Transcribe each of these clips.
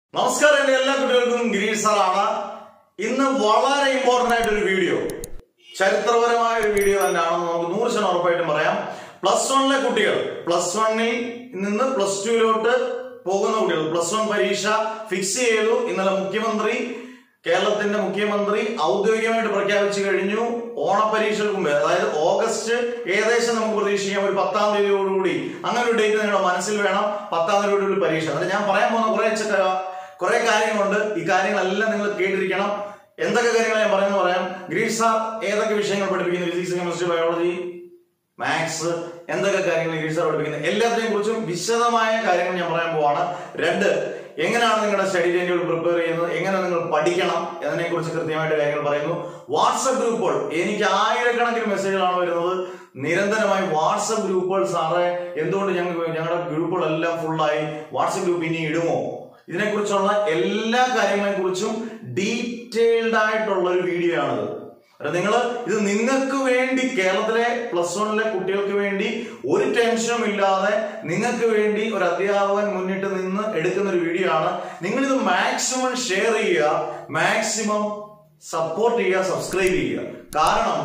നമസ്കാരം എന്റെ എല്ലാ കുട്ടികൾക്കും ഗിരീഷ് സാറാണ് ഇന്ന് വളരെ ഇമ്പോർട്ടന്റ് ആയിട്ട് ഒരു വീഡിയോ ചരിത്രപരമായ ഒരു വീഡിയോ തന്നെയാണെന്ന് നമുക്ക് നൂറ് ശതമാനം ഉറപ്പായിട്ടും പറയാം പ്ലസ് വണ്ണിലെ കുട്ടികൾ പ്ലസ് വണ്ണിൽ നിന്ന് പ്ലസ് ടുവിലോട്ട് പോകുന്ന കുട്ടികൾ പ്ലസ് വൺ പരീക്ഷ ഫിക്സ് ചെയ്തു ഇന്നലെ മുഖ്യമന്ത്രി കേരളത്തിന്റെ മുഖ്യമന്ത്രി ഔദ്യോഗികമായിട്ട് പ്രഖ്യാപിച്ചു കഴിഞ്ഞു ഓണപരീക്ഷകൾക്ക് മുമ്പ് അതായത് ഓഗസ്റ്റ് ഏകദേശം നമുക്ക് പ്രതീക്ഷിക്കാം ഒരു പത്താം തീയതിയോടുകൂടി അങ്ങനെ ഒരു ഡേറ്റ് നിങ്ങളുടെ മനസ്സിൽ വേണം പത്താം തീയതിയോടുകൂടി പരീക്ഷ എന്നിട്ട് ഞാൻ പറയാൻ പോകുന്ന കുറെ ചെ- കുറെ കാര്യങ്ങളുണ്ട് ഈ കാര്യങ്ങളെല്ലാം നിങ്ങൾ കേട്ടിരിക്കണം എന്തൊക്കെ കാര്യങ്ങൾ ഞാൻ പറയുന്നത് പറയാം ഗ്രീഷ് സാർ ഏതൊക്കെ വിഷയങ്ങൾ പഠിപ്പിക്കുന്നു ഫിസിക്സ് കെമിസ്ട്രി ബയോളജി മാത്സ് എന്തൊക്കെ കാര്യങ്ങൾ ഗ്രീഷ് സാർ പഠിപ്പിക്കുന്നത് എല്ലാത്തിനെയും കുറിച്ചും വിശദമായ കാര്യങ്ങൾ ഞാൻ പറയാൻ പോവാണ് രണ്ട് എങ്ങനെയാണ് നിങ്ങളുടെ സ്റ്റഡി ടൈം പ്രിപ്പയർ ചെയ്യുന്നത് എങ്ങനെ നിങ്ങൾ പഠിക്കണം എന്നതിനെ കുറിച്ച് കൃത്യമായിട്ട് കാര്യങ്ങൾ പറയുന്നു വാട്സപ്പ് ഗ്രൂപ്പുകൾ എനിക്ക് ആയിരക്കണക്കിന് മെസ്സേജുകളാണ് വരുന്നത് നിരന്തരമായി വാട്സപ്പ് ഗ്രൂപ്പുകൾ സാറേ എന്തുകൊണ്ട് ഞങ്ങൾക്ക് ഞങ്ങളുടെ ഗ്രൂപ്പുകളെല്ലാം ഫുള്ളായി വാട്സപ്പ് ഗ്രൂപ്പ് ഇനി ഇടുമോ ഇതിനെക്കുറിച്ചുള്ള എല്ലാ കാര്യങ്ങളെ കുറിച്ചും ഡീറ്റെയിൽഡ് ആയിട്ടുള്ള ഒരു വീഡിയോ ആണിത് നിങ്ങൾ ഇത് നിങ്ങൾക്ക് വേണ്ടി കേരളത്തിലെ പ്ലസ് വണ്ണിലെ കുട്ടികൾക്ക് വേണ്ടി ഒരു ടെൻഷനും ഇല്ലാതെ നിങ്ങൾക്ക് വേണ്ടി ഒരു അധ്യാപകൻ മുന്നിട്ട് നിന്ന് എടുക്കുന്ന ഒരു വീഡിയോ ആണ് നിങ്ങൾ ഇത് മാക്സിമം ഷെയർ ചെയ്യുക മാക്സിമം സപ്പോർട്ട് ചെയ്യുക സബ്സ്ക്രൈബ് ചെയ്യുക കാരണം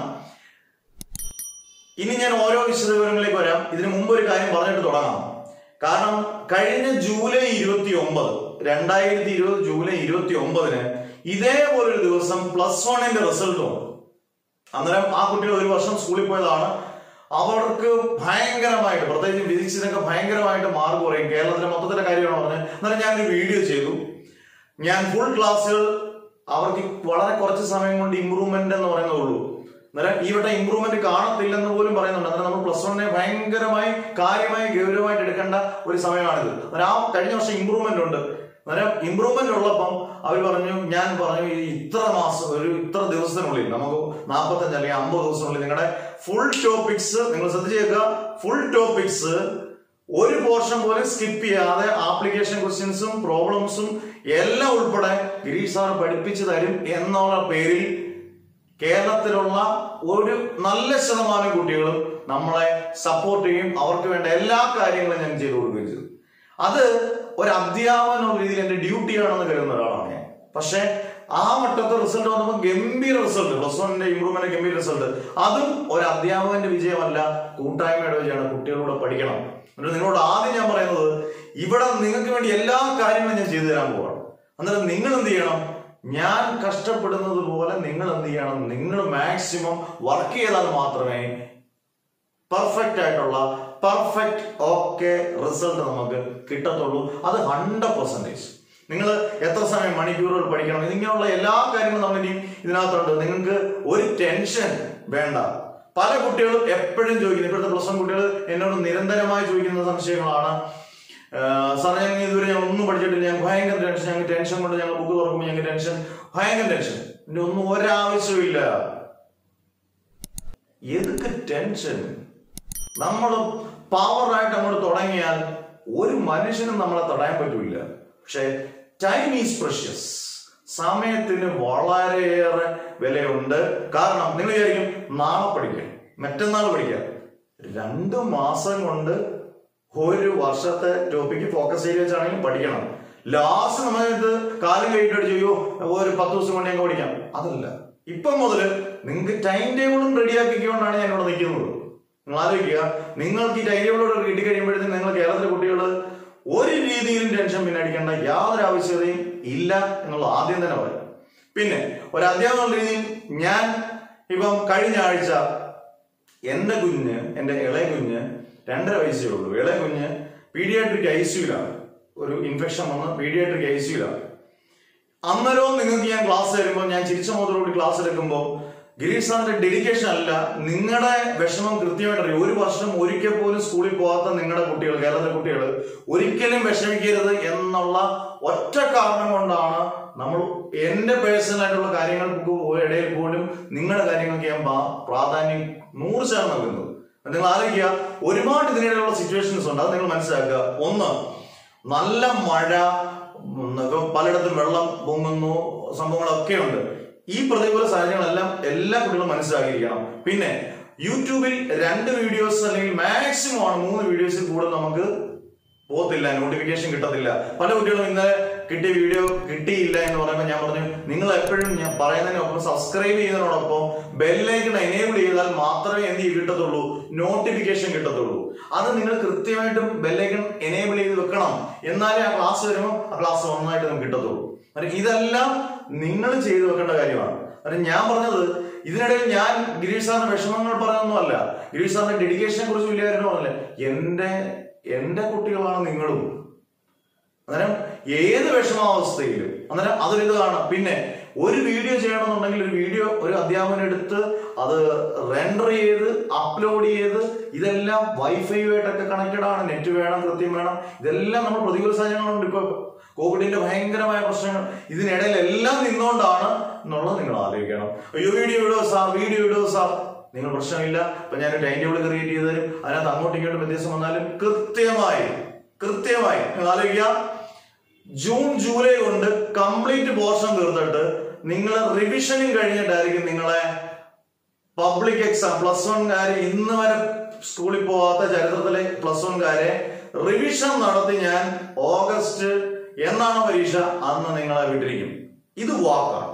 ഇനി ഞാൻ ഓരോ വിശദവിവരങ്ങളിലേക്ക് വരാം ഇതിനു മുമ്പ് ഒരു കാര്യം പറഞ്ഞിട്ട് തുടങ്ങാം കാരണം കഴിഞ്ഞ ജൂലൈ ഇരുപത്തി ഒമ്പത് രണ്ടായിരത്തി ഇരുപത് ജൂലൈ ഇരുപത്തി ഒമ്പതിന് ഇതേപോലൊരു ദിവസം പ്ലസ് വണ്ണിന്റെ റിസൾട്ട് വന്നു അന്നേരം ആ കുട്ടികൾ ഒരു വർഷം സ്കൂളിൽ പോയതാണ് അവർക്ക് ഭയങ്കരമായിട്ട് പ്രത്യേകിച്ച് ഫിസിക്സിനൊക്കെ ഭയങ്കരമായിട്ട് മാർക്ക് കുറയും കേരളത്തിലെ മൊത്തത്തിലെ കാര്യമാണ് പറഞ്ഞത് അന്നേരം ഞാനൊരു വീഡിയോ ചെയ്തു ഞാൻ ഫുൾ ക്ലാസ്സുകൾ അവർക്ക് വളരെ കുറച്ച് സമയം കൊണ്ട് ഇമ്പ്രൂവ്മെന്റ് എന്ന് പറയുന്നുള്ളൂ അന്നേരം ഈ വട്ടം ഇമ്പ്രൂവ്മെന്റ് കാണത്തില്ലെന്ന് പോലും പറയുന്നുണ്ട് അന്നേരം നമ്മൾ പ്ലസ് വണ്ണിനെ ഭയങ്കരമായി കാര്യമായി ഗൗരവമായിട്ട് എടുക്കേണ്ട ഒരു സമയമാണിത് അന്നേരം ആ കഴിഞ്ഞ വർഷം ഇമ്പ്രൂവ്മെന്റ് ഉണ്ട് അന്നേരം ഇമ്പ്രൂവ്മെന്റ് ഉള്ളപ്പം അവർ പറഞ്ഞു ഞാൻ പറഞ്ഞു ഈ ഇത്ര മാസം ഒരു ഇത്ര ദിവസത്തിനുള്ളിൽ നമുക്ക് നാൽപ്പത്തഞ്ച് അല്ലെങ്കിൽ അമ്പത് ദിവസത്തിനുള്ളിൽ നിങ്ങളുടെ ഫുൾ ടോപ്പിക്സ് നിങ്ങൾ ശ്രദ്ധിച്ചേക്കുക ഫുൾ ടോപ്പിക്സ് ഒരു പോർഷൻ പോലും സ്കിപ്പ് ചെയ്യാതെ ആപ്ലിക്കേഷൻ ക്വസ്റ്റ്യൻസും പ്രോബ്ലംസും എല്ലാം ഉൾപ്പെടെ ഗിരീഷ് സാർ പഠിപ്പിച്ചു തരും എന്നുള്ള പേരിൽ കേരളത്തിലുള്ള ഒരു നല്ല ശതമാനം കുട്ടികളും നമ്മളെ സപ്പോർട്ട് ചെയ്യും അവർക്ക് വേണ്ട എല്ലാ കാര്യങ്ങളും ഞാൻ ചെയ്തു കൊടുക്കുകയും ചെയ്തു അത് ഒരു അധ്യാപകൻ എന്ന രീതിയിൽ എന്റെ ഡ്യൂട്ടിയാണെന്ന് കരുതുന്ന ഒരാളാണ് ഞാൻ പക്ഷെ ആ വട്ടത്തെ റിസൾട്ട് വന്നപ്പോൾ ഗംഭീര റിസൾട്ട് പ്ലസ് വണ്ണിന്റെ ഇമ്പ്രൂവ്മെന്റ് ഗംഭീര റിസൾട്ട് അതും ഒരു അധ്യാപകന്റെ വിജയമല്ല കൂട്ടായ്മയുടെ വിജയമാണ് കുട്ടികളൂടെ പഠിക്കണം എന്നിട്ട് നിങ്ങളോട് ആദ്യം ഞാൻ പറയുന്നത് ഇവിടെ നിങ്ങൾക്ക് വേണ്ടി എല്ലാ കാര്യങ്ങളും ഞാൻ ചെയ്തു തരാൻ പോവാണ് അന്നേരം നിങ്ങൾ എന്ത് ചെയ്യണം ഞാൻ കഷ്ടപ്പെടുന്നത് പോലെ നിങ്ങൾ എന്ത് ചെയ്യണം നിങ്ങൾ മാക്സിമം വർക്ക് ചെയ്താൽ മാത്രമേ പെർഫെക്റ്റ് ആയിട്ടുള്ള പെർഫെക്റ്റ് ഓക്കെ റിസൾട്ട് നമുക്ക് കിട്ടത്തുള്ളൂ അത് ഹൺഡ്രഡ് പെർസെൻറ്റേജ് നിങ്ങൾ എത്ര സമയം മണിക്കൂറുകൾ പഠിക്കണം ഇങ്ങനെയുള്ള എല്ലാ കാര്യങ്ങളും നമ്മൾ ഇനി ഇതിനകത്തുണ്ട് നിങ്ങൾക്ക് ഒരു ടെൻഷൻ വേണ്ട പല കുട്ടികളും എപ്പോഴും ചോദിക്കുന്നത് ഇപ്പോഴത്തെ പ്ലസ് വൺ കുട്ടികൾ എന്നോട് നിരന്തരമായി ചോദിക്കുന്ന സംശയങ്ങളാണ് സാറേ ഞങ്ങൾ ഇതുവരെ ഞാൻ ഒന്നും പഠിച്ചിട്ടില്ല ഞങ്ങൾ ഭയങ്കര ടെൻഷൻ ഞങ്ങൾ ടെൻഷൻ കൊണ്ട് ഞങ്ങൾ ബുക്ക് തുറക്കുമ്പോൾ ഞങ്ങൾക്ക് ടെൻഷൻ ഭയങ്കര ടെൻഷൻ ഇതിന്റെ ഒന്നും ഒരാവശ്യമില്ല എതുക്ക് ടെൻഷൻ നമ്മൾ പവറായിട്ട് അങ്ങോട്ട് തുടങ്ങിയാൽ ഒരു മനുഷ്യനും നമ്മളെ തടയാൻ പറ്റൂല പക്ഷെ ടൈം ഈസ് പ്രഷ്യസ് സമയത്തിന് വളരെയേറെ വിലയുണ്ട് കാരണം നിങ്ങൾ വിചാരിക്കും നാളെ പഠിക്കാം മറ്റന്നാൾ പഠിക്കാം രണ്ടു മാസം കൊണ്ട് ഒരു വർഷത്തെ ടോപ്പിക്ക് ഫോക്കസ് ചെയ്ത് വെച്ചാണെങ്കിലും പഠിക്കണം ലാസ്റ്റ് നമ്മളിത് കാലം കഴിഞ്ഞിട്ട് ചെയ്യോ ഒരു പത്ത് ദിവസം കൊണ്ട് ഞങ്ങൾ പഠിക്കാം അതല്ല ഇപ്പം മുതൽ നിങ്ങൾക്ക് ടൈം ടേബിളും റെഡിയാക്കിക്കൊണ്ടാണ് ഞാൻ ഇവിടെ നിൽക്കുന്നത് നിങ്ങൾ ആലോചിക്കുക നിങ്ങൾക്ക് ഈ ടൈം ടേബിളോട് കിട്ടി കഴിയുമ്പോഴത്തേക്കും നിങ്ങൾ കേരളത്തിലെ കുട്ടികൾ ഒരു രീതിയിലും ടെൻഷൻ പിന്നെ അടിക്കേണ്ട യാതൊരു ആവശ്യകതയും ഇല്ല എന്നുള്ള ആദ്യം തന്നെ പറയാം പിന്നെ ഒരു അധ്യാപക രീതിയിൽ ഞാൻ ഇപ്പം കഴിഞ്ഞ ആഴ്ച എന്റെ കുഞ്ഞ് എന്റെ ഇളയ കുഞ്ഞ് രണ്ടര വയസ്സേ ഉള്ളൂ ഇളയ കുഞ്ഞ് പീഡിയാട്രിക് ഐസിയുലാണ് ഒരു ഇൻഫെക്ഷൻ വന്ന് പീഡിയാട്രിക് ഐസിയുലാണ് അന്നേരവും നിങ്ങൾക്ക് ഞാൻ ക്ലാസ് തരുമ്പോൾ ഞാൻ ചിരിച്ച മുതലോട് ക്ലാസ് എടുക്കുമ്പോൾ ഗിരീഷ് സാറിന്റെ ഡെഡിക്കേഷൻ അല്ല നിങ്ങളുടെ വിഷമം കൃത്യമായിട്ട് അറിയും ഒരു വർഷം ഒരിക്കൽ പോലും സ്കൂളിൽ പോകാത്ത നിങ്ങളുടെ കുട്ടികൾ കേരളത്തിലെ കുട്ടികൾ ഒരിക്കലും വിഷമിക്കരുത് എന്നുള്ള ഒറ്റ കാരണം കൊണ്ടാണ് നമ്മൾ എന്റെ പേഴ്സണൽ ആയിട്ടുള്ള കാര്യങ്ങൾക്ക് ഇടയിൽ പോലും നിങ്ങളുടെ കാര്യങ്ങൾക്ക് ഞാൻ പ്രാ- പ്രാധാന്യം നൂറ് ശതമാനം നൽകുന്നത് നിങ്ങൾ ആലോചിക്കുക ഒരുപാട് ഇതിനിടയിലുള്ള സിറ്റുവേഷൻസ് ഉണ്ട് അത് നിങ്ങൾ മനസ്സിലാക്കുക ഒന്ന് നല്ല മഴ ഉം, ഇപ്പം പലയിടത്തും വെള്ളം പൊങ്ങുന്നു സംഭവങ്ങളൊക്കെ ഉണ്ട് ഈ പ്രതികൂല സാഹചര്യങ്ങളെല്ലാം എല്ലാ കുട്ടികളും മനസ്സിലാക്കിയിരിക്കണം പിന്നെ യൂട്യൂബിൽ രണ്ട് വീഡിയോസ് അല്ലെങ്കിൽ മാക്സിമം ആണ് മൂന്ന് വീഡിയോസിൽ കൂടുതൽ നമുക്ക് പോകത്തില്ല നോട്ടിഫിക്കേഷൻ കിട്ടത്തില്ല പല കുട്ടികളും ഇന്നലെ കിട്ടിയ വീഡിയോ കിട്ടിയില്ല എന്ന് പറയുമ്പോൾ ഞാൻ പറഞ്ഞു നിങ്ങൾ എപ്പോഴും ഞാൻ പറയുന്നതിനൊപ്പം സബ്സ്ക്രൈബ് ചെയ്യുന്നതിനോടൊപ്പം ബെല്ലൈക്കൺ എനേബിൾ ചെയ്താൽ മാത്രമേ എന്ത് ചെയ്യ് കിട്ടത്തുള്ളൂ നോട്ടിഫിക്കേഷൻ കിട്ടത്തുള്ളൂ അത് നിങ്ങൾ കൃത്യമായിട്ടും ബെല്ലൈക്കൺ എനേബിൾ ചെയ്ത് വെക്കണം എന്നാലേ ആ ക്ലാസ് വരുമ്പോൾ ആ ക്ലാസ് നന്നായിട്ട് നമുക്ക് കിട്ടത്തുള്ളൂ കാരണം ഇതെല്ലാം നിങ്ങൾ ചെയ്തു വെക്കേണ്ട കാര്യമാണ് കാരണം ഞാൻ പറഞ്ഞത് ഇതിനിടയിൽ ഞാൻ ഗിരീഷ് സാറിന്റെ വിഷമങ്ങൾ പറഞ്ഞൊന്നുമല്ല ഗിരീഷ് സാറിന്റെ ഡെഡിക്കേഷനെ കുറിച്ച് വലിയ കാര്യം പറഞ്ഞില്ല എന്റെ എന്റെ കുട്ടികളാണ് നിങ്ങളും അന്നേരം ഏത് വിഷമാവസ്ഥയിലും അന്നേരം അതൊരു ഇതാണ് പിന്നെ ഒരു വീഡിയോ ചെയ്യണമെന്നുണ്ടെങ്കിൽ ഒരു വീഡിയോ ഒരു അധ്യാപകൻ എടുത്ത് അത് റെൻഡർ ചെയ്ത് അപ്ലോഡ് ചെയ്ത് ഇതെല്ലാം വൈഫൈയുമായിട്ടൊക്കെ കണക്റ്റഡ് ആണ് നെറ്റ് വേണം കൃത്യം വേണം ഇതെല്ലാം നമ്മൾ പ്രതികൂല സാഹചര്യങ്ങളുണ്ട് ഇപ്പൊ കോവിഡിന്റെ ഭയങ്കരമായ പ്രശ്നങ്ങൾ ഇതിനിടയിൽ എല്ലാം നിന്നുകൊണ്ടാണ് എന്നുള്ളത് നിങ്ങൾ ആലോചിക്കണം അയ്യോ വീഡിയോ ഇടുക സാർ വീഡിയോ ഇടുക സാർ നിങ്ങൾ പ്രശ്നമില്ല ഇപ്പൊ ഞാൻ ടൈം ടേബിൾ ക്രിയേറ്റ് ചെയ്ത് തരും അതിനകത്ത് അങ്ങോട്ടും ഇങ്ങോട്ടും വ്യത്യാസം വന്നാലും കൃത്യമായി കൃത്യമായി നിങ്ങൾ ആലോചിക്കുക ജൂൺ ജൂലൈ കൊണ്ട് കംപ്ലീറ്റ് പോർഷൻ തീർത്തിട്ട് നിങ്ങൾ റിവിഷനും കഴിഞ്ഞിട്ടായിരിക്കും നിങ്ങളെ പബ്ലിക് എക്സാം പ്ലസ് വൺകാര് ഇന്ന് വരെ സ്കൂളിൽ പോവാത്ത ചരിത്രത്തിലെ പ്ലസ് വൺകാരെ റിവിഷൻ നടത്തി ഞാൻ ഓഗസ്റ്റ് എന്നാണ് പരീക്ഷ അന്ന് നിങ്ങളെ വിട്ടിരിക്കും ഇത് വാക്കാണ്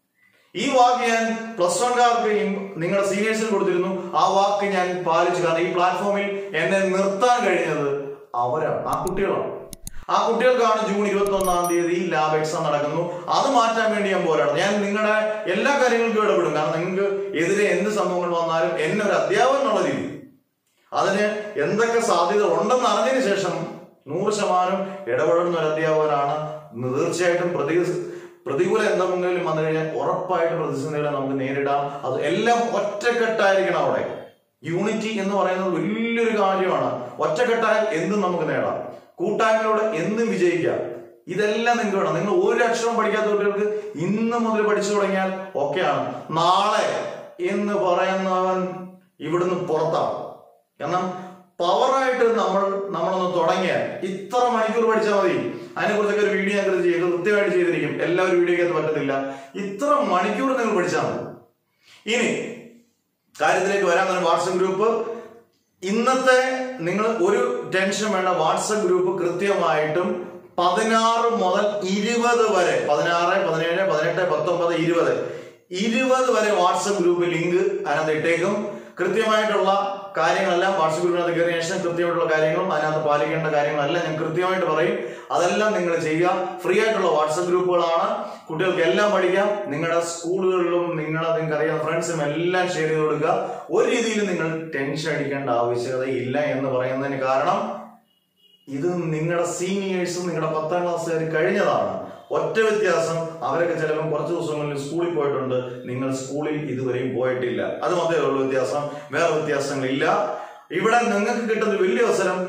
ഈ വാക്ക് ഞാൻ പ്ലസ് വൺകാർക്ക് നിങ്ങളുടെ സീനിയേഴ്സിന് കൊടുത്തിരുന്നു ആ വാക്ക് ഞാൻ പാലിച്ചു കാരണം ഈ പ്ലാറ്റ്ഫോമിൽ എന്നെ നിർത്താൻ കഴിഞ്ഞത് അവരാണ് ആ കുട്ടികളാണ് ആ കുട്ടികൾക്കാണ് ജൂൺ ഇരുപത്തി ഒന്നാം തീയതി ലാബ് എക്സാം നടക്കുന്നു അത് മാറ്റാൻ വേണ്ടി ഞാൻ പോരാണ് ഞാൻ നിങ്ങളുടെ എല്ലാ കാര്യങ്ങൾക്കും ഇടപെടും കാരണം നിങ്ങൾക്ക് എതിരെ എന്ത് സംഭവങ്ങൾ വന്നാലും എന്നെ ഒരു അധ്യാപകൻ എന്നുള്ള രീതി അതിന് എന്തൊക്കെ സാധ്യത ഉണ്ടെന്ന് അറിഞ്ഞതിന് ശേഷം നൂറ് ശതമാനം ഇടപെടുന്ന ഒരു അധ്യാപകനാണ് തീർച്ചയായിട്ടും പ്രതി പ്രതികൂല എന്തെങ്കിലും വന്നു കഴിഞ്ഞാൽ ഉറപ്പായിട്ട് പ്രതിസന്ധികളെ നമുക്ക് നേരിടാം അത് എല്ലാം ഒറ്റക്കെട്ടായിരിക്കണം അവിടെ യൂണിറ്റി എന്ന് പറയുന്നത് വലിയൊരു കാര്യമാണ് ഒറ്റക്കെട്ടായാൽ എന്തും നമുക്ക് നേടാം കൂട്ടായ്മയോടെ എന്തും വിജയിക്കാം ഇതെല്ലാം നിങ്ങൾക്ക് വേണം നിങ്ങൾ ഒരു അക്ഷരം പഠിക്കാത്ത കുട്ടികൾക്ക് ഇന്ന് മുതൽ പഠിച്ചു തുടങ്ങിയാൽ ഒക്കെയാണ് നാളെ എന്ന് പറയുന്നവൻ ഇവിടുന്ന് പുറത്താണ് കാരണം പവറായിട്ട് നമ്മൾ നമ്മളൊന്ന് തുടങ്ങിയാൽ ഇത്ര മണിക്കൂർ പഠിച്ചാൽ മതി അതിനെ കുറിച്ചൊക്കെ ഒരു വീഡിയോ ഞാൻ ചെയ്ത് കൃത്യമായിട്ട് ചെയ്തിരിക്കും എല്ലാവരും വീഡിയോക്കകത്ത് പറ്റത്തില്ല ഇത്ര മണിക്കൂർ നിങ്ങൾ പഠിച്ചാൽ മതി ഇനി കാര്യത്തിലേക്ക് വരാൻ തന്നെ വാട്സപ്പ് ഗ്രൂപ്പ് ഇന്നത്തെ നിങ്ങൾ ഒരു ടെൻഷൻ വേണ്ട വാട്സപ്പ് ഗ്രൂപ്പ് കൃത്യമായിട്ടും പതിനാറ് മുതൽ ഇരുപത് വരെ പതിനാറ് പതിനേഴ് പതിനെട്ട് പത്തൊമ്പത് ഇരുപത് ഇരുപത് വരെ വാട്സപ്പ് ഗ്രൂപ്പ് ലിങ്ക് അതിനകത്ത് ഇട്ടേക്കും കൃത്യമായിട്ടുള്ള കാര്യങ്ങളെല്ലാം വാട്സപ്പ് ഗ്രൂപ്പിനകത്ത് കയറിയ ശേഷം കൃത്യമായിട്ടുള്ള കാര്യങ്ങളും അതിനകത്ത് പാലിക്കേണ്ട കാര്യങ്ങളെല്ലാം ഞാൻ കൃത്യമായിട്ട് പറയും അതെല്ലാം നിങ്ങൾ ചെയ്യുക ഫ്രീ ആയിട്ടുള്ള വാട്സപ്പ് ഗ്രൂപ്പുകളാണ് കുട്ടികൾക്ക് എല്ലാം പഠിക്കാം നിങ്ങളുടെ സ്കൂളുകളിലും നിങ്ങളെ നിങ്ങൾക്ക് അറിയാം ഫ്രണ്ട്സിനും എല്ലാം ഷെയർ ചെയ്ത് കൊടുക്കുക ഒരു രീതിയിലും നിങ്ങൾ ടെൻഷൻ അടിക്കേണ്ട ആവശ്യകത ഇല്ല എന്ന് പറയുന്നതിന് കാരണം ഇത് നിങ്ങളുടെ സീനിയേഴ്സും നിങ്ങളുടെ പത്താം ക്ലാസ്സുകാർ കഴിഞ്ഞതാണ് ഒറ്റ വ്യത്യാസം അവരൊക്കെ ചിലപ്പോൾ കുറച്ച് ദിവസങ്ങളിൽ സ്കൂളിൽ പോയിട്ടുണ്ട് നിങ്ങൾ സ്കൂളിൽ ഇതുവരെയും പോയിട്ടില്ല അത് മാത്രമേ ഉള്ളൂ വ്യത്യാസം വേറെ വ്യത്യാസങ്ങളില്ല ഇവിടെ നിങ്ങൾക്ക് കിട്ടുന്ന വലിയ അവസരം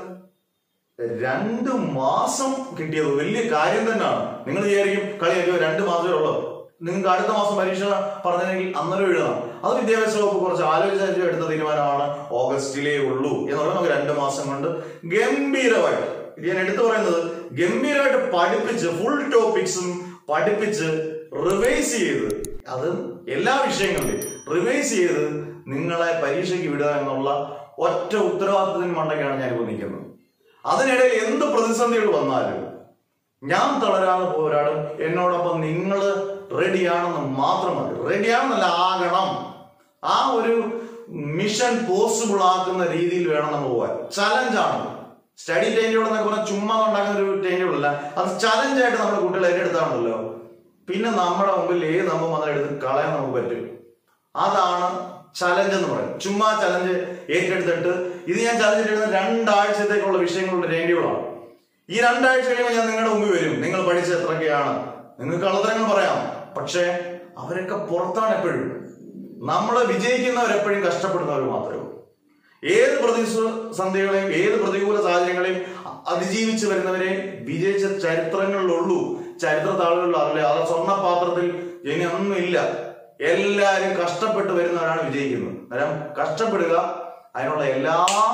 രണ്ട് മാസം കിട്ടിയത് വലിയ കാര്യം തന്നെയാണ് നിങ്ങൾ വിചാരിക്കും കളി അയ്യോ രണ്ട് മാസമേ ഉള്ളൂ നിങ്ങൾക്ക് അടുത്ത മാസം പരീക്ഷ പറഞ്ഞെങ്കിൽ അന്നേരം എഴുതാം അത് വിദ്യാഭ്യാസ വകുപ്പ് കുറച്ച് ആലോചിച്ച് എടുത്ത തീരുമാനമാണ് ഓഗസ്റ്റിലേ ഉള്ളൂ എന്ന് പറയുമ്പോൾ നമുക്ക് രണ്ട് മാസം കൊണ്ട് ഗംഭീരമായിട്ട് ഇത് ഞാൻ എടുത്തു പറയുന്നത് ഗംഭീരമായിട്ട് പഠിപ്പിച്ച് ഫുൾ ടോപ്പിക്സും പഠിപ്പിച്ച് റിവൈസ് ചെയ്ത് അത് എല്ലാ വിഷയങ്ങളിലും റിവൈസ് ചെയ്ത് നിങ്ങളെ പരീക്ഷയ്ക്ക് വിടുക എന്നുള്ള ഒറ്റ ഉത്തരവാദിത്തത്തിന് മണ്ടയ്ക്കാണ് ഞാൻ ഇപ്പോൾ നിൽക്കുന്നത് അതിനിടയിൽ എന്ത് പ്രതിസന്ധികൾ വന്നാലും ഞാൻ തളരാതെ പോരാടും എന്നോടൊപ്പം നിങ്ങൾ റെഡിയാണെന്ന് മാത്രം മതി റെഡിയാണെന്നല്ല ആകണം ആ ഒരു മിഷൻ പോസിബിൾ ആക്കുന്ന രീതിയിൽ വേണം നമ്മൾ പോകാൻ ചലഞ്ചാണ് സ്റ്റഡി ടൈം ടേബിൾ എന്നൊക്കെ പറഞ്ഞാൽ ചുമ്മാ ഉണ്ടാക്കുന്ന ഒരു ടൈം ടേബിൾ അല്ല അത് ചലഞ്ചായിട്ട് നമ്മുടെ കുട്ടികൾ ഏറ്റെടുത്താണല്ലോ പിന്നെ നമ്മുടെ മുമ്പിൽ ഏത് സംഭവം വന്നാൽ എടുത്ത് കളയാൻ നമുക്ക് പറ്റും അതാണ് ചലഞ്ച് എന്ന് പറയുന്നത് ചുമ്മാ ചലഞ്ച് ഏറ്റെടുത്തിട്ട് ഇത് ഞാൻ ചലഞ്ച് എടുക്കുന്ന രണ്ടാഴ്ചത്തേക്കുള്ള വിഷയങ്ങളുടെ ടൈം ടേബിളാണ് ഈ രണ്ടാഴ്ച കഴിയുമ്പോൾ ഞാൻ നിങ്ങളുടെ മുമ്പിൽ വരും നിങ്ങൾ പഠിച്ച എത്രയൊക്കെയാണ് നിങ്ങൾക്ക് കള്ളത്തരങ്ങൾ പറയാം പക്ഷേ അവരൊക്കെ പുറത്താണ് എപ്പോഴും നമ്മൾ വിജയിക്കുന്നവരെപ്പോഴും കഷ്ടപ്പെടുന്നവർ മാത്രമേ ഉള്ളൂ ഏത് പ്രതിസന്ധികളെയും ഏത് പ്രതികൂല സാഹചര്യങ്ങളെയും അതിജീവിച്ച് വരുന്നവരെ വിജയിച്ച ചരിത്രങ്ങളിലുള്ളൂ ചരിത്ര താളുകളിൽ അറിയില്ല അത് സ്വർണ്ണപാത്രത്തിൽ ഇനി ഒന്നുമില്ല എല്ലാവരും കഷ്ടപ്പെട്ട് വരുന്നവരാണ് വിജയിക്കുന്നത് അന്നേരം കഷ്ടപ്പെടുക അതിനുള്ള എല്ലാ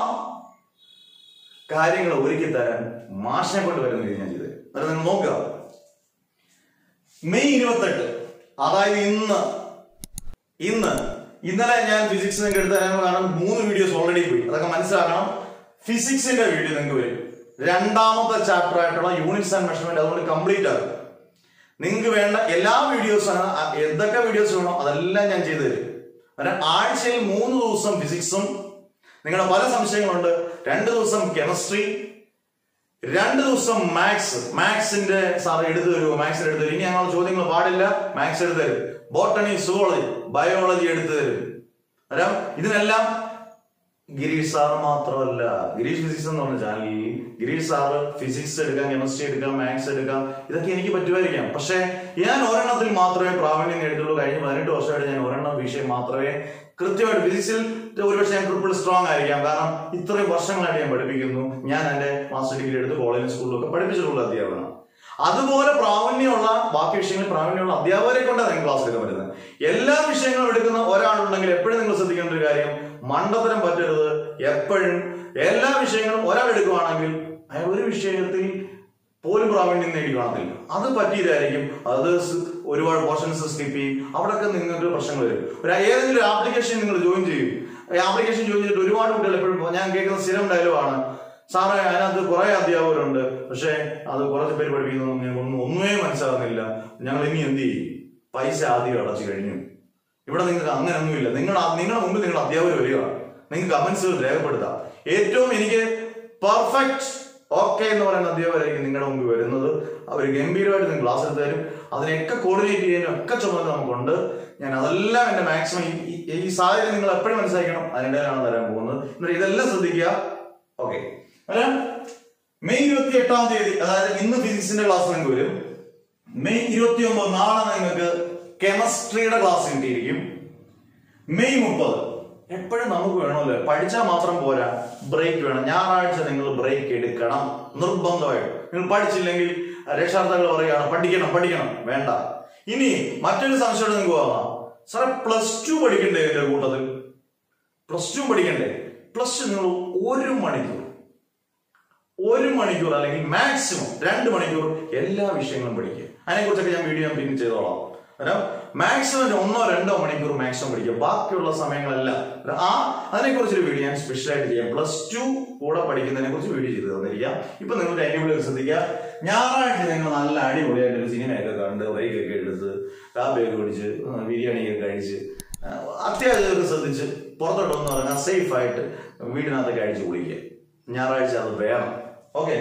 കാര്യങ്ങളും ഒരുക്കി തരാൻ മാഷിനെ കൊണ്ട് വരുന്ന രീതി ഞാൻ ചെയ്തത് അന്നേരം നിങ്ങൾ നോക്കുക മെയ് ഇരുപത്തെട്ട് അതായത് ഇന്ന് ഇന്ന് ഇന്നലെ ഞാൻ ഫിസിക്സ് നിങ്ങൾക്ക് എടുത്തു തരാൻ കാരണം മൂന്ന് വീഡിയോസ് ഓൾറെഡി പോയി അതൊക്കെ മനസ്സിലാക്കണം ഫിസിക്സിന്റെ വീഡിയോ നിങ്ങൾക്ക് വരും രണ്ടാമത്തെ ചാപ്റ്റർ ആയിട്ടുള്ള യൂണിറ്റ്സ് ആൻഡ് മെഷർമെന്റ് അതുകൊണ്ട് കംപ്ലീറ്റ് ആകും നിങ്ങൾക്ക് വേണ്ട എല്ലാ വീഡിയോസും എന്തൊക്കെ വീഡിയോസ് വേണോ അതെല്ലാം ഞാൻ ചെയ്തു തരും കാരണം ആഴ്ചയിൽ മൂന്ന് ദിവസം ഫിസിക്സും നിങ്ങളുടെ പല സംശയങ്ങളുണ്ട് രണ്ട് ദിവസം കെമിസ്ട്രി രണ്ട് ദിവസം മാത്സ് മാത്സിന്റെ സാർ എടുത്തു തരുമോ മാത്സിന് എടുത്തു തരും ഇനി ഞങ്ങൾ ചോദ്യങ്ങൾ പാടില്ല മാത്സ് എടുത്തു തരും ബോട്ടണി സുവോളജി ബയോളജി എടുത്തു തരും അന്നേരം ഇതിനെല്ലാം ഗിരീഷ് സാർ മാത്രമല്ല ഗിരീഷ് ഫിസിക്സ് എന്ന് പറഞ്ഞ ചാനലിൽ ഗിരീഷ് സാറ് ഫിസിക്സ് എടുക്കാം കെമിസ്ട്രി എടുക്കാം മാത്സ് എടുക്കാം ഇതൊക്കെ എനിക്ക് പറ്റുമായിരിക്കാം പക്ഷേ ഞാൻ ഒരെണ്ണത്തിൽ മാത്രമേ പ്രാവീണ്യം നേടിയിട്ടുള്ളൂ കഴിഞ്ഞ പതിനെട്ട് വർഷമായിട്ട് ഞാൻ ഒരെണ്ണം വിഷയം മാത്രമേ കൃത്യമായിട്ട് ഫിസിക്സിൽ ഒരുപക്ഷെ ഞാൻ ട്രിപ്പിൾ സ്ട്രോങ് ആയിരിക്കാം കാരണം ഇത്രയും വർഷങ്ങളായിട്ട് ഞാൻ പഠിപ്പിക്കുന്നു ഞാൻ എന്റെ മാസ്റ്റർ ഡിഗ്രി എടുത്ത് കോളേജ് സ്കൂളിലൊക്കെ പഠിപ്പിച്ചിട്ടുള്ള അധ്യാപകനാണ് അതുപോലെ പ്രാവീണ്യമുള്ള ബാക്കി വിഷയങ്ങളിൽ പ്രാവീണ്യമുള്ള അധ്യാപകരെ കൊണ്ടാണ് നിങ്ങൾ ക്ലാസ് എടുക്കാൻ പറ്റുന്നത് എല്ലാ വിഷയങ്ങളും എടുക്കുന്ന ഒരാളുണ്ടെങ്കിൽ എപ്പോഴും നിങ്ങൾ ശ്രദ്ധിക്കേണ്ട ഒരു കാര്യം മണ്ടത്തരം പറ്റരുത് എപ്പോഴും എല്ലാ വിഷയങ്ങളും ഒരാൾ എടുക്കുവാണെങ്കിൽ അയാൾ ഒരു വിഷയത്തിൽ പോലും പ്രാവീണ്യം നേടി കാണത്തില്ല അത് പറ്റിയതായിരിക്കും അത് സ് ഒരുപാട് പോർഷൻസ് സ്കിപ്പ് ചെയ്യും അവിടെയൊക്കെ നിങ്ങൾക്ക് പ്രശ്നങ്ങൾ വരും ഒരു ഏതെങ്കിലും ഒരു ആപ്ലിക്കേഷൻ നിങ്ങൾ ജോയിൻ ചെയ്യും ആപ്ലിക്കേഷൻ ജോയിൻ ചെയ്തിട്ട് ഒരുപാട് കുട്ടികൾ എപ്പോഴും ഞാൻ കേൾക്കുന്ന സ്ഥിരം ഡയലോഗാണ് സാറേ അതിനകത്ത് കുറെ അധ്യാപകരുണ്ട് പക്ഷേ അത് കുറച്ച് പേര് പഠിപ്പിക്കുന്നതൊന്നും ഞങ്ങൾക്കൊന്നും ഒന്നുമേ മനസ്സിലാകുന്നില്ല ഞങ്ങൾ ഇനി എന്ത് ചെയ്യും പൈസ ആദ്യം അടച്ചു കഴിഞ്ഞു ഇവിടെ നിങ്ങൾക്ക് അങ്ങനെയൊന്നുമില്ല നിങ്ങൾ നിങ്ങളുടെ മുമ്പിൽ നിങ്ങൾ അധ്യാപകർ വരിക നിങ്ങൾക്ക് കമന്റ്സുകൾ രേഖപ്പെടുത്താം ഏറ്റവും എനിക്ക് പെർഫെക്റ്റ് ഓക്കെ എന്ന് പറയുന്ന അധ്യാപകരായിരിക്കും നിങ്ങളുടെ മുമ്പിൽ വരുന്നത് അവർ ഗംഭീരമായിട്ട് നിങ്ങൾ ക്ലാസ് എടുത്ത് തരും അതിനെയൊക്കെ കോർഡിനേറ്റ് ചെയ്യാനും ഒക്കെ ചുമതല നമുക്കുണ്ട് ഞാൻ അതെല്ലാം എന്റെ മാക്സിമം ഈ- ഈ- ഈ സാഹചര്യം നിങ്ങൾ എപ്പോഴും മനസ്സിലാക്കണം അതിനിടയിലാണ് തരാൻ പോകുന്നത് എന്നിട്ട് ഇതെല്ലാം ശ്രദ്ധിക്കുക ഓക്കെ അല്ല മെയ് ഇരുപത്തി എട്ടാം തീയതി അതായത് ഇന്ന് ഫിസിക്സിന്റെ ക്ലാസ് നിങ്ങൾക്ക് വരും മെയ് ഇരുപത്തി ഒമ്പത് നാളെ നിങ്ങൾക്ക് കെമിസ്ട്രിയുടെ ക്ലാസ് കിട്ടിയിരിക്കും മെയ് മുപ്പത് എപ്പോഴും നമുക്ക് വേണമല്ലോ പഠിച്ചാൽ മാത്രം പോരാ ബ്രേക്ക് വേണം ഞായറാഴ്ച നിങ്ങൾ ബ്രേക്ക് എടുക്കണം നിർബന്ധമായിട്ട് നിങ്ങൾ പഠിച്ചില്ലെങ്കിൽ രക്ഷാർത്ഥകൾ പറയുകയാണ് പഠിക്കണം പഠിക്കണം വേണ്ട ഇനി മറ്റൊരു സംശയം നിങ്ങൾക്ക് പോകാം സാറേ പ്ലസ് ടു പഠിക്കണ്ടേ എന്റെ കൂട്ടത്തിൽ പ്ലസ് ടു പഠിക്കണ്ടേ പ്ലസ് ടു നിങ്ങൾ ഒരു മണിക്കൂർ ഒരു മണിക്കൂർ അല്ലെങ്കിൽ മാക്സിമം രണ്ട് മണിക്കൂർ എല്ലാ വിഷയങ്ങളും പഠിക്കുക അതിനെക്കുറിച്ചൊക്കെ ഞാൻ വീഡിയോ ഞാൻ പിന്നെ ചെയ്തോളാം അന്നേരം മാക്സിമം ഒന്നോ രണ്ടോ മണിക്കൂർ മാക്സിമം പഠിക്കുക ബാക്കിയുള്ള സമയങ്ങളെല്ലാം അന്നേരം ആ അതിനെക്കുറിച്ചൊരു വീഡിയോ ഞാൻ സ്പെഷ്യൽ ആയിട്ട് ചെയ്യാം പ്ലസ് ടു കൂടെ പഠിക്കുന്നതിനെ കുറിച്ച് വീഡിയോ ചെയ്ത് തന്നിരിക്കാം ഇപ്പൊ നിങ്ങൾ ടൈം ശ്രദ്ധിക്കുക ഞായറാഴ്ച നിങ്ങൾ നല്ല അടിപൊളിയായിട്ട് ഒരു സിനിമയൊക്കെ കണ്ട് ബ്രേക്ക് ഒക്കെ എടുത്ത് കാപ്പിയൊക്കെ കുടിച്ച് ബിരിയാണിയൊക്കെ കഴിച്ച് ആ, അത്യാവശ്യമൊക്കെ ശ്രദ്ധിച്ച് പുറത്തോട്ടൊന്നും ഇറങ്ങാൻ സേഫ് ആയിട്ട് വീടിനകത്തൊക്കെ അടിച്ച് കുളിക്കുക ഞായറാഴ്ച അത് വേണം ഓക്കെ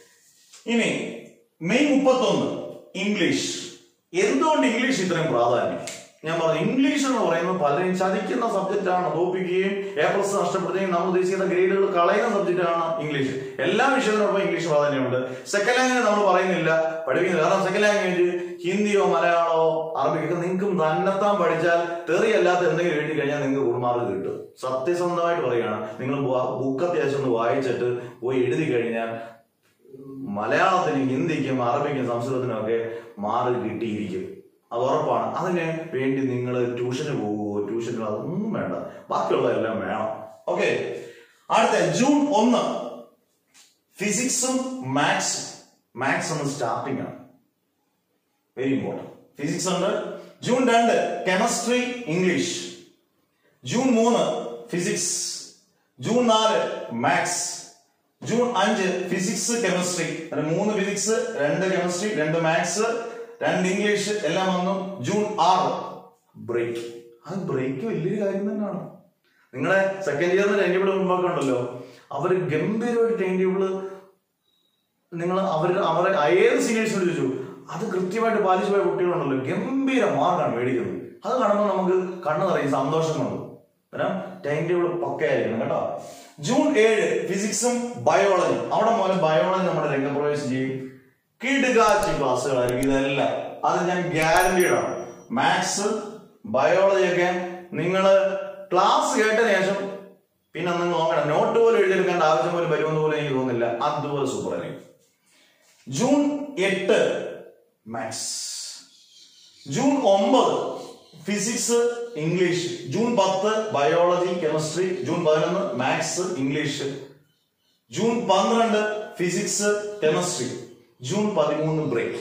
ഇനി മെയ് മുപ്പത്തൊന്ന് ഇംഗ്ലീഷ് എന്തുകൊണ്ട് ഇംഗ്ലീഷ് ഇത്രയും പ്രാധാന്യം ഞാൻ പറഞ്ഞു ഇംഗ്ലീഷ് എന്ന് പറയുന്നത് പലരും ചതിക്കുന്ന സബ്ജക്റ്റ് ആണ് തോപ്പിക്കുകയും എ പ്ലസ് നഷ്ടപ്പെടുത്തുകയും നമ്മൾ ഉദ്ദേശിക്കുന്ന ഗ്രേഡുകൾ കളയുന്ന സബ്ജക്റ്റ് ആണ് ഇംഗ്ലീഷ് എല്ലാ വിഷയത്തിനോടൊപ്പം ഇംഗ്ലീഷ് പ്രാധാന്യമുണ്ട് സെക്കൻഡ് ലാംഗ്വേജ് നമ്മൾ പറയുന്നില്ല പഠിക്കുന്നില്ല കാരണം സെക്കൻഡ് ലാംഗ്വേജ് ഹിന്ദിയോ മലയാളമോ അറബിക്കൊക്കെ നിങ്ങൾക്കും തന്നെത്താൻ പഠിച്ചാൽ തെറിയല്ലാത്ത എന്തെങ്കിലും എഴുതി കഴിഞ്ഞാൽ നിങ്ങൾക്ക് ഗുണമാർക്ക് കിട്ടും സത്യസന്ധമായിട്ട് പറയുകയാണ് നിങ്ങൾ ബുക്ക് അത്യാവശ്യം ഒന്ന് വായിച്ചിട്ട് പോയി എഴുതി കഴിഞ്ഞാൽ മലയാളത്തിനും ഹിന്ദിക്കും അറബിക്കും സംസ്കൃതത്തിനും ഒക്കെ മാർക്ക് കിട്ടിയിരിക്കും അത് ഉറപ്പാണ് അതിന് വേണ്ടി നിങ്ങൾ ട്യൂഷന് പോകുമോ ട്യൂഷന് അതൊന്നും വേണ്ട ബാക്കിയുള്ളതെല്ലാം വേണം ഓക്കെ അടുത്ത ജൂൺ ഒന്ന് ഫിസിക്സും മാത്സും മാത്സ് ഒന്ന് സ്റ്റാർട്ടിംഗ് ആണ് വെരി ഇമ്പോർട്ടൻറ്റ് ഫിസിക്സ് ഉണ്ട് ജൂൺ രണ്ട് കെമിസ്ട്രി ഇംഗ്ലീഷ് ജൂൺ മൂന്ന് ഫിസിക്സ് ജൂൺ നാല് മാത്സ് ജൂൺ അഞ്ച് ഫിസിക്സ് കെമിസ്ട്രി അങ്ങനെ മൂന്ന് ഫിസിക്സ് രണ്ട് കെമിസ്ട്രി രണ്ട് മാത്സ് രണ്ട് ഇംഗ്ലീഷ് എല്ലാം വന്നു ജൂൺ ആറ് ബ്രേക്ക് ആ ബ്രേക്ക് വലിയൊരു കാര്യം തന്നെയാണ് നിങ്ങളെ സെക്കൻഡ് ഇയറിന് ടൈം ടേബിൾ മുമ്പൊക്കെ ഉണ്ടല്ലോ അവർ ഗംഭീരമായിട്ട് ടൈം ടേബിള് നിങ്ങൾ അവർ അവരെ ഏത് സീനിയേഴ്സിനോട് ചോദിച്ചു അത് കൃത്യമായിട്ട് പാലിച്ചു പോയ കുട്ടികളുണ്ടല്ലോ ഗംഭീര മാർക്കാണ് മേടിക്കുന്നത് അത് കാണുമ്പോൾ നമുക്ക് കണ്ണു നിറയും സന്തോഷം കൊണ്ട് കാരണം ടൈം ടേബിൾ പക്കയായിരിക്കണം കേട്ടോ ജൂൺ ഏഴ് ഫിസിക്സും ബയോളജിയും അവിടെ മുതൽ ബയോളജി നമ്മുടെ രംഗപ്രവേശം ചെയ്യും കിടുകാച്ചി ക്ലാസ്സുകളായിരിക്കും ഇതെല്ലാം അത് ഞാൻ ഗ്യാരണ്ടീഡ് ആണ് മാത്സ് ബയോളജി ഒക്കെ നിങ്ങൾ ക്ലാസ് കേട്ടതിന് ശേഷം പിന്നെ നിങ്ങൾ നോക്കണം നോട്ട് പോലും എഴുതിയെടുക്കേണ്ട ആവശ്യം പോലും വരുമെന്ന് പോലും എനിക്ക് തോന്നുന്നില്ല അതുപോലെ സൂപ്പർ ആയിരിക്കും ജൂൺ എട്ട് മാത്സ് ജൂൺ ഒമ്പത് ഫിസിക്സ് ഇംഗ്ലീഷ് ജൂൺ പത്ത് ബയോളജി കെമിസ്ട്രി ജൂൺ പതിനൊന്ന് മാത്സ് ഇംഗ്ലീഷ് ജൂൺ പന്ത്രണ്ട് ഫിസിക്സ് കെമിസ്ട്രി ജൂൺ പതിമൂന്ന് ബ്രേക്ക്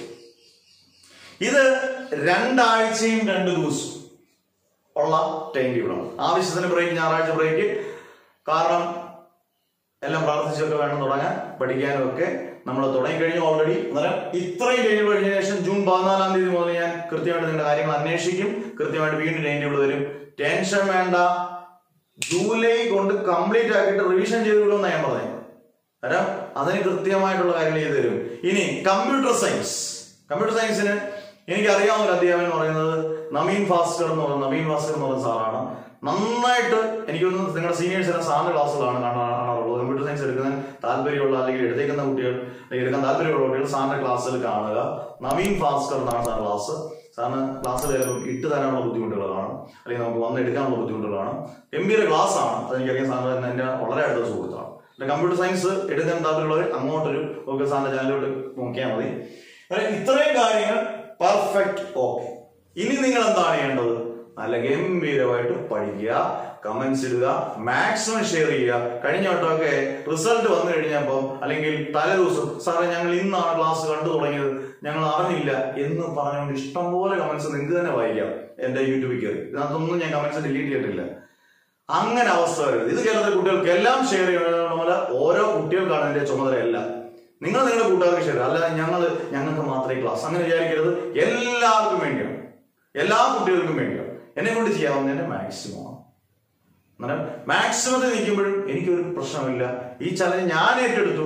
ഇത് രണ്ടാഴ്ചയും രണ്ട് ദിവസവും ഉള്ള ടൈം ടേബിളാണ് ആവശ്യത്തിന് ബ്രേക്ക് ഞായറാഴ്ച ബ്രേക്ക് കാരണം എല്ലാം പ്രാർത്ഥിച്ചൊക്കെ വേണം തുടങ്ങാൻ പഠിക്കാനും ഒക്കെ നമ്മൾ തുടങ്ങിക്കഴിഞ്ഞു ഓൾറെഡി അന്നേരം ഇത്രയും ടൈം കഴിഞ്ഞ ശേഷം ജൂൺ പതിനാലാം തീയതി മുതൽ ഞാൻ കൃത്യമായിട്ട് നിങ്ങളുടെ കാര്യങ്ങൾ അന്വേഷിക്കും കൃത്യമായിട്ട് വീണ്ടും ടൈം ടേബിൾ വരും ടെൻഷൻ വേണ്ട ജൂലൈ കൊണ്ട് കംപ്ലീറ്റ് ആക്കിയിട്ട് റിവിഷൻ ചെയ്ത് വിടുമെന്നാണ് ഞാൻ പറഞ്ഞത് കാരണം അതിന് കൃത്യമായിട്ടുള്ള കാര്യങ്ങൾ ചെയ്തു തരും ഇനി കമ്പ്യൂട്ടർ സയൻസ് കമ്പ്യൂട്ടർ സയൻസിന് എനിക്ക് അറിയാവുന്ന ഒരു അധ്യാപകൻ എന്ന് പറയുന്നത് നവീൻ ഭാസ്കർ എന്ന് പറയുന്നത് നവീൻ ഭാസ്കർ എന്ന് പറയുന്ന സാറാണ് നന്നായിട്ട് എനിക്ക് തോന്നുന്നു നിങ്ങളുടെ സീനിയേഴ്സ് എല്ലാം സാറിന്റെ ക്ലാസ്സുകളാണ് കാണാറുള്ളത് കമ്പ്യൂട്ടർ സയൻസ് എടുക്കാൻ താല്പര്യമുള്ള അല്ലെങ്കിൽ എടുത്തേക്കുന്ന കുട്ടികൾ അല്ലെങ്കിൽ എടുക്കാൻ താല്പര്യമുള്ള കുട്ടികൾ സാറിന്റെ ക്ലാസ്സിൽ കാണുക നവീൻ ഭാസ്കർ എന്നാണ് സാറിന്റെ ക്ലാസ് സാറിന് ക്ലാസ്സിൽ ചിലപ്പോൾ ഇട്ട് തരാനുള്ള ബുദ്ധിമുട്ടുകൾ കാണും അല്ലെങ്കിൽ നമുക്ക് വന്ന് എടുക്കാനുള്ള ബുദ്ധിമുട്ടുകൾ കാണും ഗംഭീര ക്ലാസ് ആണ് അതെനിക്കറിയാം സാറിന് തന്നെ എൻ്റെ വളരെ അടുത്ത സുഹൃത്താണ് പിന്നെ കമ്പ്യൂട്ടർ സയൻസ് എടുക്കാൻ താല്പര്യമുള്ളവർ അങ്ങോട്ടൊരു ഒക്കെ സാറിന്റെ ചാനലിലോട്ട് നോക്കിയാൽ മതി അതായത് ഇത്രയും കാര്യങ്ങൾ പെർഫെക്റ്റ് ഓക്കെ ഇനി നിങ്ങൾ എന്താണ് ചെയ്യേണ്ടത് നല്ല ഗംഭീരമായിട്ട് പഠിക്കുക കമന്റ്സ് ഇടുക മാക്സിമം ഷെയർ ചെയ്യുക കഴിഞ്ഞ വട്ടമൊക്കെ റിസൾട്ട് വന്നു കഴിഞ്ഞപ്പോൾ അല്ലെങ്കിൽ തലേ ദിവസം സാറേ ഞങ്ങൾ ഇന്നാണ് ക്ലാസ് കണ്ടു തുടങ്ങിയത് ഞങ്ങൾ അറിഞ്ഞില്ല എന്ന് പറഞ്ഞുകൊണ്ട് ഇഷ്ടംപോലെ കമന്റ്സ് നിങ്ങൾക്ക് തന്നെ വായിക്കാം എന്റെ യൂട്യൂബിൽ കയറി ഇതിനകത്തൊന്നും ഞാൻ കമന്റ്സ് ഡിലീറ്റ് ചെയ്തിട്ടില്ല അങ്ങനെ അവസ്ഥ വരരുത് ഇത് കേരളത്തിലെ കുട്ടികൾക്ക് എല്ലാം ഷെയർ ചെയ്യണമെന്നല്ല ഓരോ കുട്ടികൾക്കാണ് അതിന്റെ ചുമതലയല്ല നിങ്ങൾ നിങ്ങളുടെ കൂട്ടുകാർക്ക് ഷെയർ അല്ല ഞങ്ങൾ ഞങ്ങൾക്ക് മാത്രമേ ക്ലാസ് അങ്ങനെ വിചാരിക്കരുത് എല്ലാവർക്കും വേണ്ടിയാണ് എല്ലാ കുട്ടികൾക്കും വേണ്ടിയാണ് എന്നെ കൊണ്ട് ചെയ്യാവുന്നതിന്റെ മാക്സിമം അന്നേരം മാക്സിമത്തിൽ നിൽക്കുമ്പോഴും എനിക്കൊരു പ്രശ്നമില്ല ഈ ചലഞ്ച് ഞാൻ ഏറ്റെടുത്തു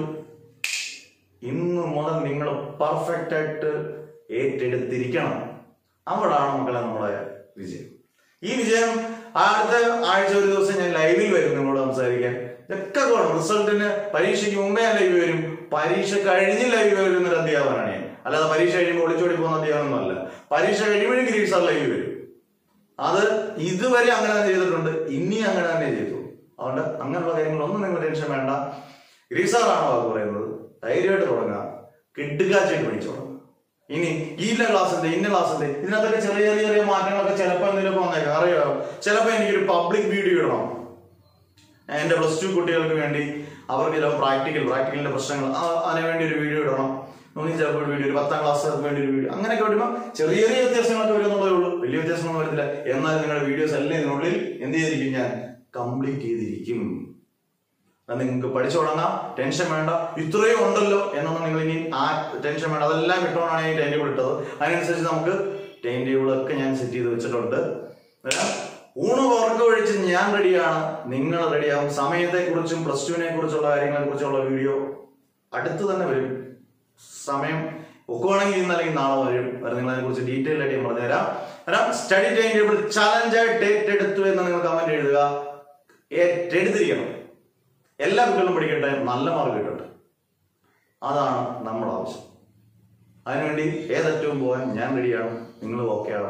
ഇന്ന് മുതൽ നിങ്ങൾ പെർഫെക്റ്റ് ആയിട്ട് ഏറ്റെടുത്തിരിക്കണം അവിടാണ് മക്കളെ നമ്മുടെ വിജയം ഈ വിജയം അടുത്ത ആഴ്ച ഒരു ദിവസം ഞാൻ ലൈവിൽ വരും നിങ്ങളോട് സംസാരിക്കാൻ ഇതൊക്കെ വേണം റിസൾട്ടിന് പരീക്ഷയ്ക്ക് മുമ്പേ ഞാൻ ലൈവ് വരും പരീക്ഷ കഴിഞ്ഞ് ലൈവ് വരുന്ന ഒരു അധ്യാപകനാണ് ഞാൻ അല്ലാതെ പരീക്ഷ കഴിയുമ്പോൾ ഒളിച്ചോടി പോകുന്ന അധ്യാപകനൊന്നുമല്ല പരീക്ഷ കഴിയുമ്പോഴും ഗിരീഷ് സാർ ലൈവ് വരും അത് ഇതുവരെ അങ്ങനെ തന്നെ ചെയ്തിട്ടുണ്ട് ഇനി അങ്ങനെ തന്നെ ചെയ്തു അതുകൊണ്ട് അങ്ങനെയുള്ള കാര്യങ്ങളൊന്നും നിങ്ങൾ ടെൻഷൻ വേണ്ട ഗ്രീസാറാണോ അത് പറയുന്നത് ധൈര്യമായിട്ട് തുടങ്ങുക കിട്ടുകാച്ചായിട്ട് പഠിച്ചു തുടങ്ങുക ഇനി ഈ ഇന്ന ക്ലാസ്സിന്റെ ഇന്ന ക്ലാസ്സിന്റെ ഇതിനകത്തൊക്കെ ചെറിയ ചെറിയ ചെറിയ മാറ്റങ്ങളൊക്കെ ചിലപ്പോൾ എന്തെങ്കിലുമൊക്കെ വന്നേക്കാം അറിയാമോ ചിലപ്പോൾ എനിക്കൊരു പബ്ലിക് വീഡിയോ ഇടണം എന്റെ പ്ലസ് ടു കുട്ടികൾക്ക് വേണ്ടി അവർക്ക് ചിലപ്പോൾ പ്രാക്ടിക്കൽ പ്രാക്ടിക്കലിന്റെ പ്രശ്നങ്ങൾ ആ- അതിന് വേണ്ടി ഒരു വീഡിയോ ഇടണം ഒന്നും ചിലപ്പോൾ ഒരു വീഡിയോ ഒരു പത്താം ക്ലാസ് വേണ്ടി ഒരു വീഡിയോ അങ്ങനെയൊക്കെ വരുമ്പോൾ ചെറിയ ചെറിയ വ്യത്യാസങ്ങളൊക്കെ വരുന്നുള്ളതേ ഉള്ളൂ വലിയ വ്യത്യാസമൊന്നും വരത്തില്ല എന്നാൽ നിങ്ങളുടെ വീഡിയോസ് എല്ലാം ഇതിനുള്ളിൽ എന്ത് ചെയ്തിരിക്കും ഞാൻ കംപ്ലീറ്റ് ചെയ്തിരിക്കും അത് നിങ്ങൾക്ക് പഠിച്ചു തുടങ്ങാം ടെൻഷൻ വേണ്ട ഇത്രയും ഉണ്ടല്ലോ എന്നൊന്നും നിങ്ങൾ ഇനി ആ ടെൻഷൻ വേണ്ട അതെല്ലാം ഇട്ടുകൊണ്ടാണ് ഈ ടൈം ടേബിൾ ഇട്ടത് അതിനനുസരിച്ച് നമുക്ക് ടൈം ടേബിൾ ഒക്കെ ഞാൻ സെറ്റ് ചെയ്ത് വെച്ചിട്ടുണ്ട് ഏഹ് ഊണ് ഉറക്ക ഒഴിച്ച് ഞാൻ റെഡിയാണ് നിങ്ങൾ റെഡിയാവും സമയത്തെ കുറിച്ചും പ്ലസ് ടുവിനെ കുറിച്ചുള്ള കാര്യങ്ങളെ കുറിച്ചുള്ള വീഡിയോ അടുത്ത് തന്നെ വരും സമയം ഒക്കുവാണെങ്കിൽ ഇന്ന് അല്ലെങ്കിൽ നാളെ വരും വരെ നിങ്ങൾ അതിനെ കുറിച്ച് ഡീറ്റെയിൽ ആയിട്ട് ഞാൻ പറഞ്ഞുതരാം അന്നേരം സ്റ്റഡി ടൈം ടേബിൾ ചലഞ്ചായിട്ട് ഏറ്റെടുത്തു എന്ന് നിങ്ങൾ കമന്റ് എഴുതുക ഏറ്റെടുത്തിരിക്കണം എല്ലാ കുട്ടികളും പഠിക്കട്ടെ നല്ല മാർക്ക് കിട്ടട്ടെ അതാണ് നമ്മുടെ ആവശ്യം അതിനുവേണ്ടി ഏതറ്റവും പോകാൻ ഞാൻ റെഡിയാണ് നിങ്ങൾ ഓക്കെയാണ്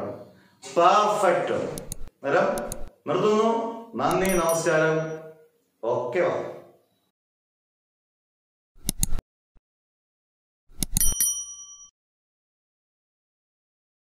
പെർഫെക്റ്റ് അന്നേരം നിർത്തുന്നു നന്ദി നമസ്കാരം ഓക്കെ വാ